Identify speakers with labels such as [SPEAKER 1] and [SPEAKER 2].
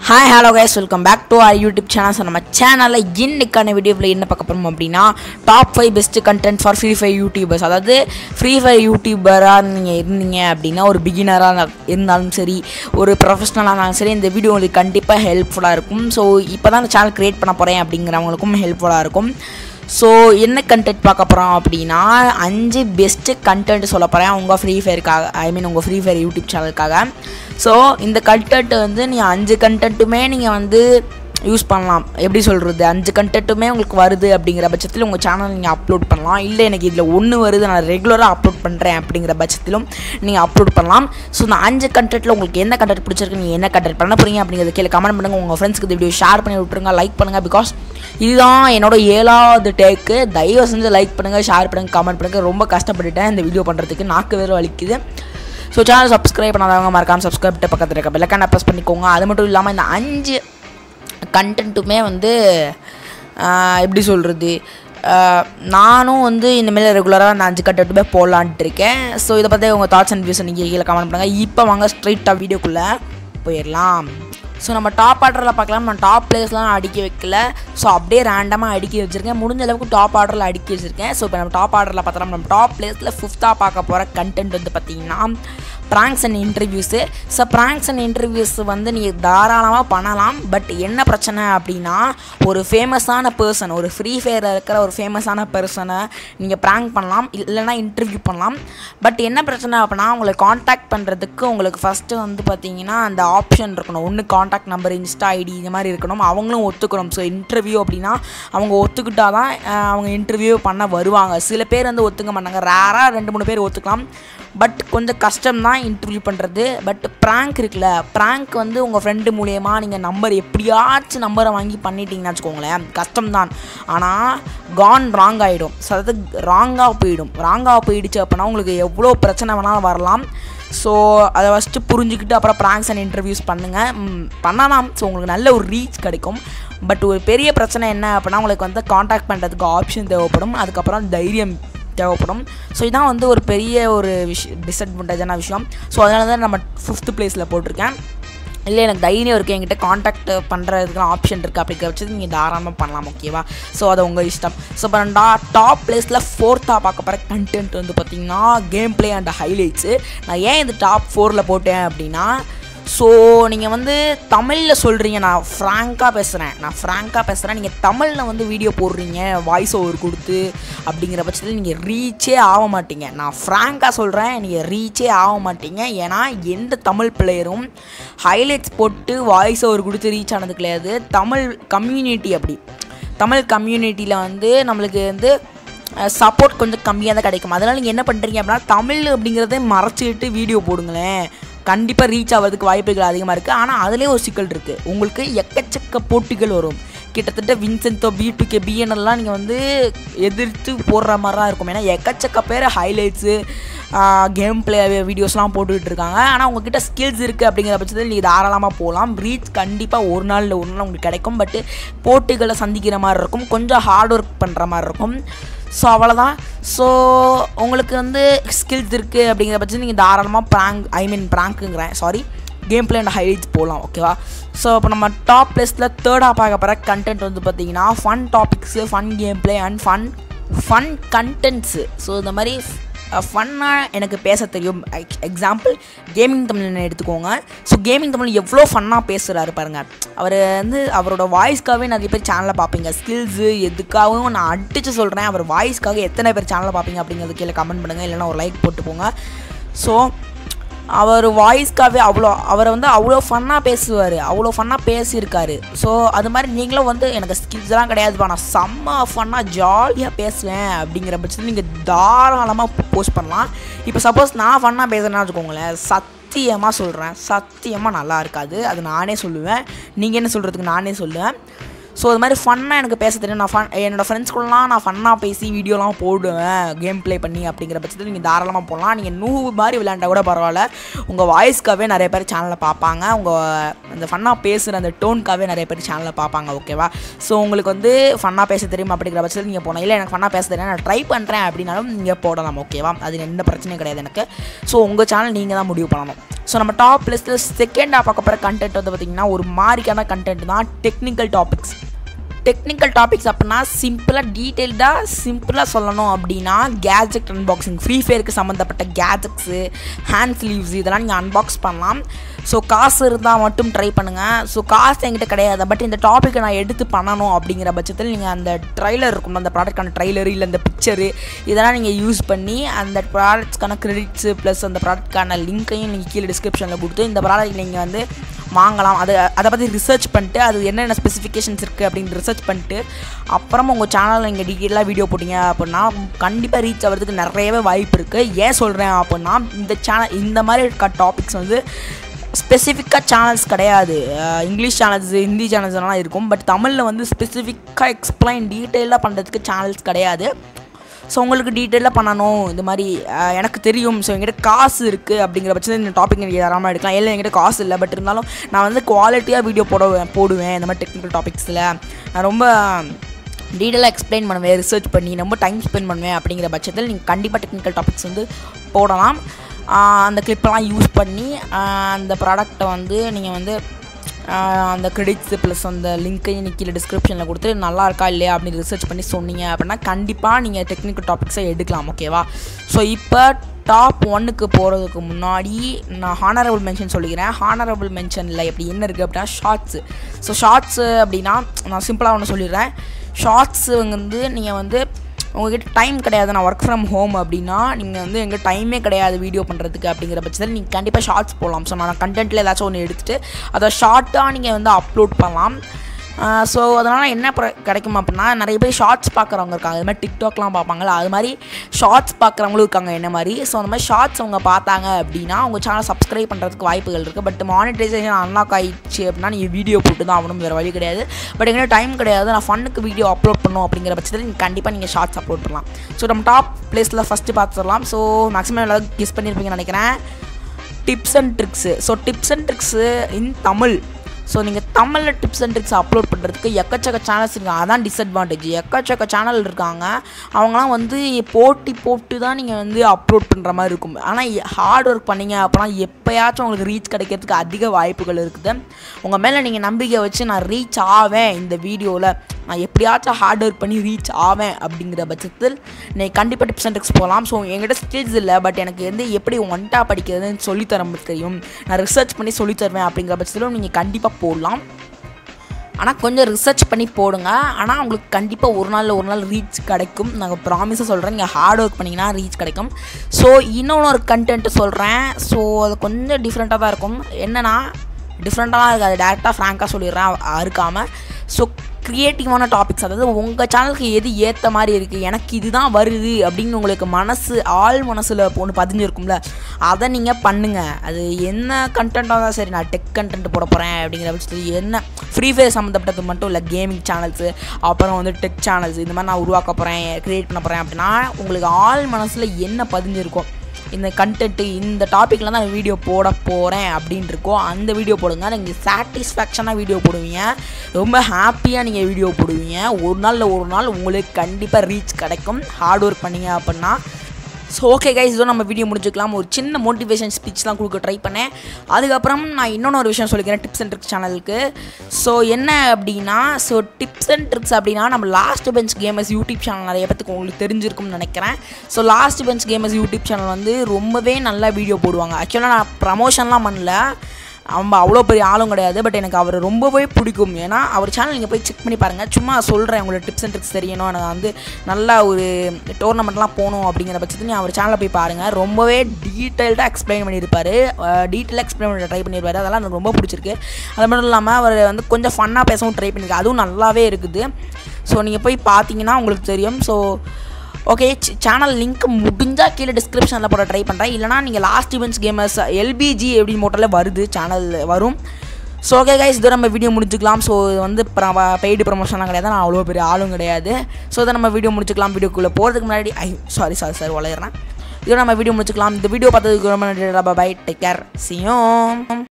[SPEAKER 1] hi hello guys welcome back to our YouTube channel so நம்ம சேனலில் இன்னைக்கான வீடியோவில் என்ன பார்க்க போகிறோம் அப்படின்னா top five best content for Free Fire YouTubers அதாவது ஃப்ரீ ஃபயர் யூடியூபராக நீங்கள் இருந்தீங்க அப்படின்னா ஒரு பிகினராக இருந்தாலும் சரி ஒரு ப்ரொஃபஷனலாக இருந்தாலும் சரி இந்த வீடியோ உங்களுக்கு கண்டிப்பாக ஹெல்ப்ஃபுல்லாக இருக்கும் ஸோ இப்போ தான் இந்த சேனல் க்ரியேட் பண்ண போகிறேன் அப்படிங்கிறவங்களுக்கும் ஹெல்ப்ஃபுல்லாக இருக்கும் ஸோ என்ன கண்டென்ட் பார்க்க போகிறோம் அப்படின்னா அஞ்சு பெஸ்ட்டு கண்டென்ட் சொல்ல போகிறேன் உங்கள் ஃப்ரீ ஃபயருக்காக ஐ மீன் உங்கள் ஃப்ரீ ஃபயர் யூடியூப் சேனலுக்காக ஸோ இந்த கண்டென்ட் வந்து நீங்கள் அஞ்சு கண்டென்ட்டுமே நீங்கள் வந்து யூஸ் பண்ணலாம் எப்படி சொல்கிறது அஞ்சு கண்டென்ட்டுமே உங்களுக்கு வருது அப்படிங்கிற பட்சத்தில் உங்கள் சேனல் நீங்கள் அப்லோட் பண்ணலாம் இல்லை எனக்கு இதில் ஒன்று வருது நான் ரெகுலராக அப்லோட் பண்ணுறேன் அப்படிங்கிற பட்சத்திலும் நீங்கள் அப்லோட் பண்ணலாம் ஸோ இந்த அஞ்சு கண்டென்ட்டில் உங்களுக்கு என்ன கண்டென்ட் பிடிச்சிருக்கு நீங்கள் என்ன கண்டென்ட் பண்ண போகிறீங்க அப்படிங்கிறத கீழே கமெண்ட் பண்ணுங்கள் உங்கள் ஃப்ரெண்ட்ஸ்க்கு இந்த வீடியோ ஷேர் பண்ணி விட்ருங்க லைக் பண்ணுங்கள் பிகாஸ் இதுதான் என்னோட ஏழாவது டேக்கு தயவு செஞ்சு லைக் பண்ணுங்கள் ஷேர் பண்ணுங்கள் கமெண்ட் பண்ணுங்கள் ரொம்ப கஷ்டப்பட்டுட்டேன் இந்த வீடியோ பண்ணுறதுக்கு நாக்கு வேறு வலிக்குது ஸோ சேனல் சப்ஸ்கிரைப் பண்ணாதவங்க மறக்காம சப்ஸ்கிரைப் பண்ணிட்டு பக்கத்தில் இருக்க பெல்லைக்கான ப்ரெஸ் பண்ணிக்கோங்க அது மட்டும் இல்லாமல் இந்த அஞ்சு கண்டென்ட்டுமே வந்து ஆஹ், எப்படி சொல்கிறது நானும் வந்து இனிமேல் ரெகுலராக அந்த அஞ்சு கண்டென்ட்டுமே போடலான்ட்டு இருக்கேன் ஸோ இதை பற்றி உங்கள் தாட்ஸ் அண்ட் வியூஸ் நீங்கள் கீழே கமெண்ட் பண்ணுங்கள் இப்போ வாங்க ஸ்ட்ரைட்டாக வீடியோக்குள்ளே போயிடலாம் ஸோ நம்ம டாப் ஆர்டரில் பார்க்கலாம் நான் டாப் பிளேஸ்லாம் அடுக்கி வைக்கல ஸோ அப்படியே ரேண்டமாக அடுக்கி வச்சுருக்கேன் முடிஞ்ச அளவுக்கு டாப் ஆர்டரில் அடுக்கி வச்சுருக்கேன் ஸோ இப்போ நம்ம டாப் ஆர்டரில் பார்த்தோம்னா நம்ம டாப் பிளேஸில் ஃபிஃப்த்தாக பார்க்க போகிற கண்டென்ட் வந்து பார்த்திங்கன்னா pranks and interviews so pranks and interviews வந்து நீங்கள் தாராளமாக பண்ணலாம் பட் என்ன பிரச்சனை அப்படின்னா ஒரு ஃபேமஸான பர்சன் ஒரு ஃப்ரீ ஃபயரில் இருக்கிற ஒரு ஃபேமஸான பர்சனை நீங்கள் ப்ராங்க் பண்ணலாம் இல்லைன்னா இன்டர்வியூ பண்ணலாம் பட் என்ன பிரச்சனை அப்படின்னா உங்களை காண்டாக்ட் பண்ணுறதுக்கு உங்களுக்கு ஃபஸ்ட்டு வந்து பார்த்தீங்கன்னா அந்த ஆப்ஷன் இருக்கணும் ஒன்று காண்டாக்ட் நம்பர் இன்ஸ்டா ஐடி இந்த மாதிரி இருக்கணும் அவங்களும் ஒத்துக்கணும் ஸோ இன்டர்வியூ அப்படின்னா அவங்க ஒத்துக்கிட்டா தான் அஹ், அவங்க இன்டர்வியூ பண்ண வருவாங்க சில பேர் வந்து ஒத்துக்க மாட்டாங்க ரேராக ரெண்டு மூணு பேர் ஒத்துக்கலாம் பட் கொஞ்சம் கஷ்டம் தான் இன்டர்வியூ பண்ணுறது பட் ப்ராங்க் இருக்குல்ல ப்ராங்க் வந்து உங்கள் ஃப்ரெண்டு மூலியமாக நீங்கள் நம்பர் எப்படியாச்சும் நம்பரை வாங்கி பண்ணிட்டீங்கன்னு வச்சுக்கோங்களேன் கஷ்டம் தான் ஆனால் கான் ராங் ஆகிடும் ஸோ அதாவது ராங்காக போயிடும் ராங்காக போயிடுச்சு அப்படின்னா உங்களுக்கு எவ்வளோ பிரச்சனை வேணாலும் வரலாம் ஸோ அதை ஃபஸ்ட்டு புரிஞ்சுக்கிட்டு அப்புறம் ப்ராங்க்ஸ் அண்ட் இன்டர்வியூஸ் பண்ணுங்கள் ம், பண்ணலாம் ஸோ உங்களுக்கு நல்ல ஒரு ரீச் கிடைக்கும் பட் ஒரு பெரிய பிரச்சனை என்ன அப்படின்னா உங்களுக்கு வந்து காண்டாக்ட் பண்ணுறதுக்கு ஆப்ஷன் தேவைப்படும் அதுக்கப்புறம் தைரியம் தேவைப்படும் ஸோ இதான் வந்து ஒரு பெரிய ஒரு விஷயம் டிஸ்அட்வான்டேஜான விஷயம் ஸோ அதனால தான் நம்ம ஃபிஃப்த் ப்ளேஸில் போட்டிருக்கேன் இல்லை எனக்கு தைரியம் இருக்குது என்கிட்ட காண்டாக்ட் பண்ணுறதுக்குலாம் ஆப்ஷன் இருக்குது அப்படிங்கிற பட்சத்துக்கு நீங்கள் தாராளமாக பண்ணலாம் ஓகேவா ஸோ அது உங்கள் இஷ்டம் ஸோ இப்போ நான் டாப் பிளேஸில் ஃபோர்த்தாக பார்க்க போகிற கண்டென்ட் வந்து பார்த்திங்கன்னா கேம் ப்ளே அண்ட் ஹைலைட்ஸு நான் ஏன் இது டாப் ஃபோரில் போட்டேன் அப்படின்னா ஸோ நீங்கள் வந்து தமிழில் சொல்கிறீங்க நான் ஃப்ராங்காக பேசுகிறேன் நான் ஃப்ராங்காக பேசுகிறேன் நீங்கள் தமிழில் வந்து வீடியோ போடுறீங்க வாய்ஸ் ஓவர் கொடுத்து அப்படிங்கிற பட்சத்தில் நீங்கள் ரீச்சே ஆக மாட்டீங்க நான் ஃப்ராங்காக சொல்கிறேன் நீங்கள் ரீச்சே ஆக மாட்டீங்க ஏன்னா எந்த தமிழ் பிளேயரும் ஹைலைட்ஸ் போட்டு வாய்ஸ் ஓவர் கொடுத்து ரீச் ஆனது கிடையாது தமிழ் கம்யூனிட்டி அப்படி தமிழ் கம்யூனிட்டியில் வந்து நம்மளுக்கு வந்து சப்போர்ட் கொஞ்சம் கம்மியாக தான் கிடைக்கும் அதனால் நீங்கள் என்ன பண்ணுறீங்க அப்படின்னா தமிழ் அப்படிங்கிறத மறைச்சிட்டு வீடியோ போடுங்களேன் கண்டிப்பாக ரீச் ஆகிறதுக்கு வாய்ப்புகள் அதிகமாக இருக்குது ஆனால் அதுலேயே ஒரு சிக்கல் இருக்குது உங்களுக்கு எக்கச்சக்க போட்டிகள் வரும் கிட்டத்தட்ட வின்சென்டோ பி டு கே பிஎன்எல்லாம் நீங்கள் வந்து எதிர்த்து போடுற மாதிரி தான் இருக்கும் ஏன்னா எக்கச்சக்க பேர் ஹைலைட்ஸு கேம் பிளே வீடியோஸ்லாம் போட்டுக்கிட்டு இருக்காங்க ஆனால் உங்ககிட்ட ஸ்கில்ஸ் இருக்குது அப்படிங்கிற பட்சத்தில் நீங்கள் தாராளமாக போகலாம் ரீச் கண்டிப்பாக ஒரு நாள் இல்லை ஒரு நாள் உங்களுக்கு கிடைக்கும் பட்டு போட்டிகளை சந்திக்கிற மாதிரி இருக்கும் கொஞ்சம் ஹார்ட் ஒர்க் பண்ணுற மாதிரி இருக்கும் ஸோ அவ்வளோதான் ஸோ உங்களுக்கு வந்து ஸ்கில்ஸ் இருக்குது அப்படிங்கிற பட்சத்தில் நீங்கள் தாராளமாக ப்ராங்க் ஐ மீன் ப்ராங்க்குங்கிறேன் sorry game play and highlights போகலாம் ஓகேவா ஸோ இப்போ நம்ம டாப் பிளேஸில் தேர்டாக பார்க்க போகிற கண்டென்ட் வந்து பார்த்தீங்கன்னா fun topics fun game play and fun fun contents so இந்த மாதிரி ஃபன்னாக எனக்கு பேச தெரியும் எக்ஸாம்பிள் கேமிங் தமிழ் எடுத்துக்கோங்க ஸோ கேமிங் தமிழ் எவ்வளோ ஃபன்னாக பேசுகிறாரு பாருங்கள் அவர் வந்து அவரோட வாய்ஸ்க்காகவே நிறைய பேர் சேனலை பார்ப்பீங்க ஸ்கில்ஸு எதுக்காகவும் நான் அடித்து சொல்கிறேன் அவர் வாய்ஸ்க்காக எத்தனை பேர் சேனலை பார்ப்பீங்க அப்படிங்கிறது கீழே கமெண்ட் பண்ணுங்கள் இல்லைன்னா ஒரு லைக் போட்டு போங்க ஸோ அவர் வாய்ஸ்க்காகவே அவ்வளோ அவரை வந்து அவ்வளோ ஃபன்னாக பேசுவார் அவ்வளோ ஃபன்னாக பேசியிருக்காரு ஸோ அது மாதிரி நீங்களும் வந்து எனக்கு ஸ்கில்ஸ்லாம் கிடையாதுப்பா நான் செம்ம ஃபன்னாக ஜாலியாக பேசுவேன் அப்படிங்கிற பட்சத்தில் நீங்கள் தாராளமாக போஸ்ட் பண்ணலாம் இப்போ சப்போஸ் நான் ஃபன்னாக பேசுகிறேன்னா வச்சுக்கோங்களேன் சத்தியமாக சொல்கிறேன் சத்தியமாக நல்லா இருக்காது அது நானே சொல்லுவேன் நீங்கள் என்ன சொல்கிறதுக்கு நானே சொல்லுவேன் ஸோ இது மாதிரி ஃபன்னாக எனக்கு பேச தெரியும் நான் ஃபன் என்னோடய ஃப்ரெண்ட்ஸ் கூடலாம் நான் ஃபன்னாக பேசி வீடியோலாம் போடுவேன் கேம் ப்ளே பண்ணி அப்படிங்கிற பட்சத்தில் நீங்கள் தாராளமாக போடலாம் நீங்கள் நூ மாதிரி விளையாண்டா கூட பரவாயில்ல உங்கள் வாய்ஸ்க்காகவே நிறைய பேர் சேனலில் பார்ப்பாங்க உங்கள் அந்த ஃபன்னாக பேசுகிற அந்த டோனுக்காகவே நிறைய பேர் சேனலில் பார்ப்பாங்க ஓகேவா ஸோ உங்களுக்கு வந்து ஃபன்னாக பேச தெரியும் அப்படிங்கிற பட்சத்தில் நீங்கள் போகலாம் இல்லை எனக்கு ஃபன்னாக பேச தெரியும் நான் ட்ரை பண்ணுறேன் அப்படின்னாலும் நீங்கள் போடலாம் ஓகேவா அது எந்த பிரச்சனையும் கிடையாது எனக்கு ஸோ உங்கள் சேனல் நீங்கள் தான் முடிவு பண்ணணும் ஸோ நம்ம டாப் லிஸ்ட்டில் செகண்டாக பார்க்க போகிற கண்டென்ட் வந்து பார்த்திங்கன்னா ஒரு மாதிரிக்கான கண்டென்ட் தான் டெக்னிக்கல் டாபிக்ஸ் டெக்னிக்கல் டாபிக்ஸ் அப்படின்னா சிம்பிளாக டீட்டெயில்டாக சிம்பிளாக சொல்லணும் அப்படின்னா கேஜெட் அன்பாக்சிங் ஃப்ரீ ஃபயருக்கு சம்மந்தப்பட்ட கேஜெட்ஸு ஹேண்ட் ஸ்லீவ்ஸ் இதெல்லாம் நீங்கள் அன்பாக்ஸ் பண்ணலாம் ஸோ காசு இருந்தால் மட்டும் ட்ரை பண்ணுங்கள் ஸோ காசு என்கிட்ட கிடையாது பட் இந்த டாப்பிக்கை நான் எடுத்து பண்ணணும் அப்படிங்கிற பட்சத்தில் நீங்கள் அந்த ட்ரைலர் இருக்கும் அந்த ப்ராடக்ட்கான ட்ரைலரு இல்லை அந்த பிக்சரு இதெல்லாம் நீங்கள் யூஸ் பண்ணி அந்த ப்ராடக்ட்ஸ்க்கான கிரெடிட்ஸு ப்ளஸ் அந்த ப்ராடக்ட்கான லிங்க்கையும் நீங்கள் கீழே டிஸ்கிரிப்ஷனில் கொடுத்து இந்த ப்ராடக்ட் நீங்கள் வந்து வாங்கலாம் அதை அதை பற்றி ரிசர்ச் பண்ணிட்டு அது என்னென்ன ஸ்பெசிஃபிகேஷன்ஸ் இருக்குது அப்படின்னு ரிசர்ச் பண்ணிட்டு அப்புறமா உங்கள் சேனலில் நீங்கள் டீட்டெயிலாக வீடியோ போட்டிங்க அப்படின்னா கண்டிப்பாக ரீச் ஆகிறதுக்கு நிறையவே வாய்ப்பு இருக்குது ஏன் சொல்கிறேன் அப்படின்னா இந்த சேனல் இந்த மாதிரி இருக்க டாபிக்ஸ் வந்து ஸ்பெசிஃபிக்காக சேனல்ஸ் கிடையாது அஹ் இங்கிலீஷ் சேனல்ஸ் ஹிந்தி சேனல்ஸ் எல்லாம் இருக்கும் பட் தமிழில் வந்து ஸ்பெசிஃபிக்காக எக்ஸ்பிளைன் டீட்டெயிலாக பண்ணுறதுக்கு சேனல்ஸ் கிடையாது ஸோ உங்களுக்கு டீட்டெயிலாக பண்ணணும் இந்த மாதிரி அஹ், எனக்கு தெரியும் ஸோ என்கிட்ட காசு இருக்குது அப்படிங்கிற பட்சத்தில் இந்த டாபிக் நீங்கள் தாராளமாக எடுக்கலாம் இல்லை என்கிட்ட காசு இல்லை பட் இருந்தாலும் நான் வந்து குவாலிட்டியாக வீடியோ போடுவேன் போடுவேன் இந்த மாதிரி டெக்னிக்கல் டாபிக்ஸில் நான் ரொம்ப டீட்டெயிலாக எக்ஸ்பிளைன் பண்ணுவேன் ரிசர்ச் பண்ணி ரொம்ப டைம் ஸ்பெண்ட் பண்ணுவேன் அப்படிங்கிற பட்சத்தில் நீங்கள் கண்டிப்பாக டெக்னிக்கல் டாபிக்ஸ் வந்து போடலாம் ஆஹ் அந்த கிளிப்பெல்லாம் யூஸ் பண்ணி ஆஹ் அந்த ப்ராடக்ட்டை வந்து நீங்கள் வந்து ஆஹ் அந்த கிரெடிட்ஸு ப்ளஸ் அந்த லிங்க்கையும் நீ கீழே டிஸ்கிரிப்ஷனில் கொடுத்து நல்லா இருக்கா இல்லையா அப்படின்னு ரிசர்ச் பண்ணி சொன்னீங்க அப்படின்னா கண்டிப்பாக நீங்கள் டெக்னிக்கல் டாபிக்ஸை எடுக்கலாம் ஓகேவா ஸோ இப்போ டாப் ஒன்னுக்கு போகிறதுக்கு முன்னாடி நான் ஹானரபிள் மென்ஷன் சொல்லிக்கிறேன் ஹானரபிள் மென்ஷனில் எப்படி என்ன இருக்குது அப்படின்னா ஷார்ட்ஸு ஸோ ஷார்ட்ஸு அப்படின்னா நான் சிம்பிளாக ஒன்று சொல்லிடுறேன் ஷார்ட்ஸு வந்து நீங்கள் வந்து உங்ககிட்ட டைம் கிடையாது நான் ஒர்க் ஃப்ரம் ஹோம் அப்படின்னா நீங்கள் வந்து எங்கள் டைமே கிடையாது வீடியோ பண்ணுறதுக்கு அப்படிங்கிற பட்சத்தில் நீங்கள் கண்டிப்பாக ஷார்ட்ஸ் போடலாம் ஸோ நான் கண்டென்ட்டில் ஏதாச்சும் ஒன்று எடுத்துகிட்டு அதை ஷார்ட்டாக நீங்கள் வந்து அப்லோட் பண்ணலாம் ஸோ அதனால் என்ன ப்ர- கிடைக்கும் அப்படின்னா நிறைய பேர் ஷார்ட்ஸ் பார்க்குறவங்க இருக்காங்க அது மாதிரி டிக்டாக்லாம் பார்ப்பாங்கல்ல அது மாதிரி ஷார்ட்ஸ் பார்க்குறவங்களும் இருக்காங்க என்ன மாதிரி ஸோ அந்த மாதிரி ஷார்ட்ஸ் அவங்க பார்த்தாங்க அப்படின்னா உங்கள் சேனல் சப்ஸ்கிரைப் பண்ணுறதுக்கு வாய்ப்புகள் இருக்குது பட் மானிட்டைசேஷன் அன்லாக் ஆயிடுச்சு அப்படின்னா நீங்கள் வீடியோ போட்டு தான் ஆகணும் வேறு வழி கிடையாது பட் எங்கே டைம் கிடையாது நான் ஃபன்னுக்கு வீடியோ அப்லோட் பண்ணணும் அப்படிங்கிற பட்சத்தில் நீங்கள் கண்டிப்பாக நீங்கள் ஷார்ட்ஸ் அப்லோட் பண்ணலாம் ஸோ நம்ம டாப் பிளேஸில் ஃபஸ்ட்டு பார்த்துடலாம் ஸோ மேக்ஸிமம் எல்லாரும் கிஸ் பண்ணியிருப்பீங்கன்னு நினைக்கிறேன் tips and tricks so tips and tricks in Tamil so நீங்கள் தமிழில் டிப்ஸ் அண்ட் ட்ரிக்ஸ் அப்லோட் பண்ணுறதுக்கு எக்கச்சக்க சேனல்ஸ் இருக்காங்க அதான் டிஸ்அட்வான்டேஜ் எக்கச்சக்க சேனல் இருக்காங்க அவங்களாம் வந்து போட்டி போட்டு தான் நீங்கள் வந்து அப்லோட் பண்ணுற மாதிரி இருக்கும் ஆனால் ஹார்ட் ஒர்க் பண்ணீங்க அப்படின்னா எப்போயாச்சும் உங்களுக்கு ரீச் கிடைக்கிறதுக்கு அதிக வாய்ப்புகள் இருக்குது உங்கள் மேலே நீங்கள் நம்பிக்கை வச்சு நான் ரீச் ஆவேன் இந்த வீடியோவில் நான் எப்படியாச்சும் ஹார்ட் ஒர்க் பண்ணி ரீச் ஆவேன் அப்படிங்கிற பட்சத்தில் நீங்கள் கண்டிப்பாக டிப்ஸ் அண்ட் ட்ரிக்ஸ் போகலாம் ஸோ என்கிட்ட ஸ்கில்ஸ் இல்லை பட் எனக்கு வந்து எப்படி ஒன்ட்டா படிக்கிறதுன்னு சொல்லித்தர தெரியும் நான் ரிசர்ச் பண்ணி சொல்லித் தருவேன் அப்படிங்கிற பட்சத்திலும் நீங்கள் கண்டிப்பாக போடலாம் ஆனால் கொஞ்சம் ரிசர்ச் பண்ணி போடுங்க ஆனால் உங்களுக்கு கண்டிப்பாக ஒரு நாளில் ஒரு நாள் ரீச் கிடைக்கும் நாங்கள் ப்ராமிஸாக சொல்கிறேன் நீங்கள் ஹார்ட் ஒர்க் பண்ணிங்கன்னா ரீச் கிடைக்கும் ஸோ இன்னொன்று ஒரு கண்டென்ட் சொல்கிறேன் ஸோ அது கொஞ்சம் டிஃப்ரெண்ட்டாக தான் இருக்கும் என்னென்னா டிஃப்ரெண்ட்டாக இருக்காது டேரெக்டாக ஃப்ராங்காக சொல்லிடுறேன் அறுக்காமல் ஸோ க்ரியேட்டிவான டாபிக்ஸ் அதாவது உங்கள் சேனலுக்கு எது ஏற்ற மாதிரி இருக்குது எனக்கு இதுதான் வருது அப்படின்னு உங்களுக்கு மனசு ஆள் மனசில் ஒன்று பதிஞ்சிருக்கும்ல அதை நீங்கள் பண்ணுங்கள் அது என்ன கண்டென்ட்டாக இருந்தாலும் சரி நான் டெக் கண்டென்ட் போட போகிறேன் அப்படிங்கிற பட்சத்தில் என்ன ஃப்ரீ ஃபயர் சம்மந்தப்பட்டது மட்டும் இல்லை கேமிங் சேனல்ஸு அப்புறம் வந்து டெக் சேனல்ஸ் இந்த மாதிரி நான் உருவாக்க போகிறேன் க்ரியேட் பண்ண போகிறேன் அப்படின்னா உங்களுக்கு ஆள் மனசில் என்ன பதிஞ்சிருக்கும் இந்த கண்டென்ட்டு இந்த டாப்பிக்கில் தான் வீடியோ போட போகிறேன் அப்படின்னு இருக்கோ அந்த வீடியோ போடுங்க நீங்கள் சாட்டிஸ்ஃபேக்ஷனாக வீடியோ போடுவீங்க ரொம்ப ஹாப்பியாக நீங்கள் வீடியோ போடுவீங்க ஒரு நாளில் ஒரு நாள் உங்களுக்கு கண்டிப்பாக ரீச் கிடைக்கும் ஹார்ட் ஒர்க் பண்ணீங்க அப்படின்னா ஸோ ஓகே கைஸ் இதோ நம்ம வீடியோ முடிச்சுக்கலாம் ஒரு சின்ன மோட்டிவேஷன் ஸ்பீச்லாம் கொடுக்க ட்ரை பண்ணேன் அதுக்கப்புறம் நான் இன்னொன்று ஒரு விஷயம் சொல்லிக்கிறேன் டிப்ஸ் அண்ட் ட்ரிக்ஸ் சேனலுக்கு ஸோ என்ன அப்படின்னா ஸோ டிப்ஸ் அண்ட் ட்ரிக்ஸ் அப்படின்னா நம்ம last bench gamers YouTube channel நிறைய பேத்துக்கு உங்களுக்கு தெரிஞ்சிருக்கும்னு நினைக்கிறேன் so last bench gamers YouTube channel வந்து ரொம்பவே நல்லா வீடியோ போடுவாங்க ஆக்சுவலாக நான் ப்ரமோஷன்லாம் பண்ணல அவங்க அவ்வளோ பெரிய ஆளும் கிடையாது பட் எனக்கு அவர் ரொம்பவே பிடிக்கும் ஏன்னா அவர் சேனல் நீங்கள் போய் செக் பண்ணி பாருங்கள் சும்மா சொல்கிறேன் உங்களுக்கு டிப்ஸ் அண்ட் ட்ரிக்ஸ் தெரியணும் நான் வந்து நல்லா ஒரு டோர்னமெண்ட்லாம் போகணும் அப்படிங்கிற பட்சத்தில் நீ அவர் சேனலில் போய் பாருங்கள் ரொம்பவே டீட்டெயில்டாக எக்ஸ்பிளைன் பண்ணியிருப்பார் டீட்டெயிலாக எக்ஸ்பிளைன் பண்ண ட்ரை பண்ணியிருப்பாரு அதெல்லாம் எனக்கு ரொம்ப பிடிச்சிருக்கு அது மட்டும் இல்லாமல் அவர் வந்து கொஞ்சம் ஃபன்னாக பேசவும் ட்ரை பண்ணியிருக்காரு அதுவும் நல்லாவே இருக்குது ஸோ நீங்கள் போய் பார்த்தீங்கன்னா உங்களுக்கு தெரியும் ஸோ ஓகே சேனல் லிங்க் முடிஞ்சால் கீழே டிஸ்கிரிப்ஷனில் போட ட்ரை பண்ணுறேன் இல்லைனா நீங்கள் லாஸ்ட் இவெண்ட்ஸ் கேமர்ஸ் எல்பிஜி அப்படின்னு போட்டாலே வருது சேனல் வரும் ஸோ ஓகே கைஸ் இது நம்ம வீடியோ முடிச்சுக்கலாம் ஸோ இது வந்து பெய்டு ப்ரமோஷன்லாம் கிடையாது நான் அவ்வளோ பெரிய ஆளும் கிடையாது ஸோ இதை நம்ம வீடியோ முடிச்சுக்கலாம் வீடியோக்குள்ளே போகிறதுக்கு முன்னாடி ஐ சாரி சாரி சார் வளையிறேன் இதோட நம்ம வீடியோ முடிச்சுக்கலாம் இந்த வீடியோ பார்த்ததுக்கு ரொம்ப நன்றி பை டேக் கேர் சியோம்